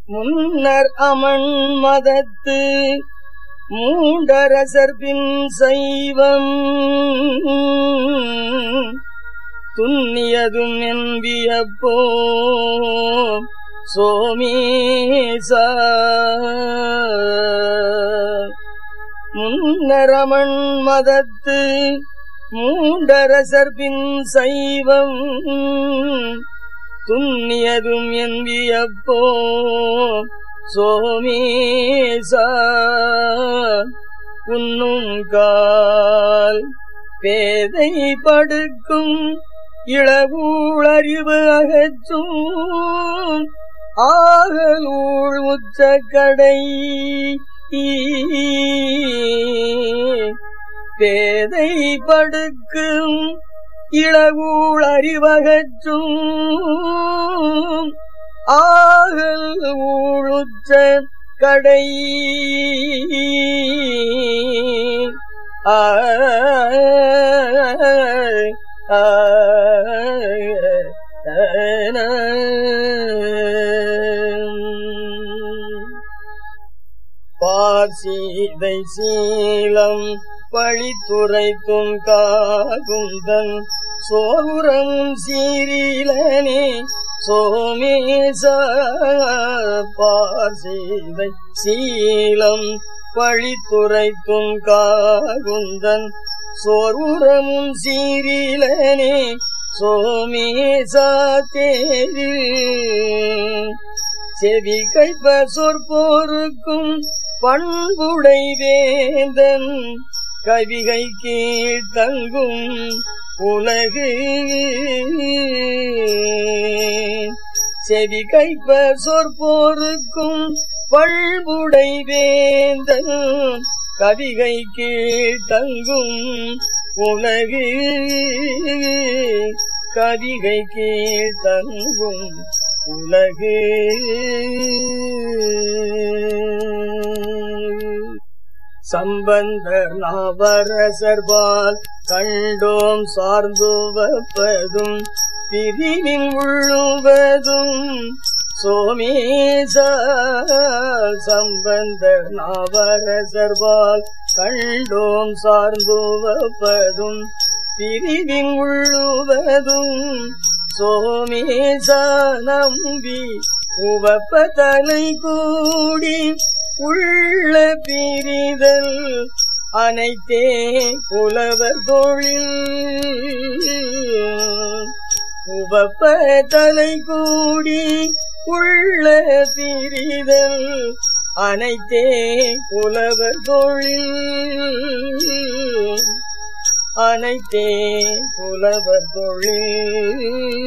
முன்னர் அமன் மதத்து மூண்டரசர் பின் சைவம் துன்னியதும் என்பியப்போ சோமீசா முன்னரமன் மதத்து மூண்டரசர் பின் சைவம் துன்னியதும் என்பியப்போ சோமீசா உன்னும் கால் பேதை படுக்கும் இளவூழறிவு அகற்றும் ஆகலூழ் உச்சக்கடை பேதை படுக்கும் இளவூழ் அறிவகற்றும் ஆகல் ஊழுச்ச கடை ஆ ஆ, பார்சீதை சீலம் பழித்துரைத்தும் காகுந்தன் சோருரம் சீரிலனே சோமேச பார்சீதை சீலம் பழித்துரைத்தும் காகுந்தன் சோர்வுரமும் சீரிலனே சோமேசா தேரில் செவி கைப்ப சொற்போருக்கும் பண்புடை வேந்தன் கவிகை கீழ் தங்கும் உலகு செவி கைப்ப சொற்போருக்கும் பண்புடை வேந்தன் கவிகை கீழ் தங்கும் உலகு கவிகை கீழ் தங்கும் உலகு சம்பந்தர் நாவரசர்பால் கண்டோம் சார்ந்துவப்பதும் பிரிவின் உள்ளுவதும் சோமேச சம்பந்தர் நாவரசர்பால் கண்டோம் சார்ந்துவப்பதும் பிரிவின் உள்ளுவதும் சோமேச நம்பி உவப்ப தலை கூடி உள்ள பிரிதல் அனைத்தே புலவர் தொழில் உவப்ப தலை கூடி உள்ள பிரிதல் அனைத்தே புலவர் தொழில் அனைத்தே புலவர் தொழில்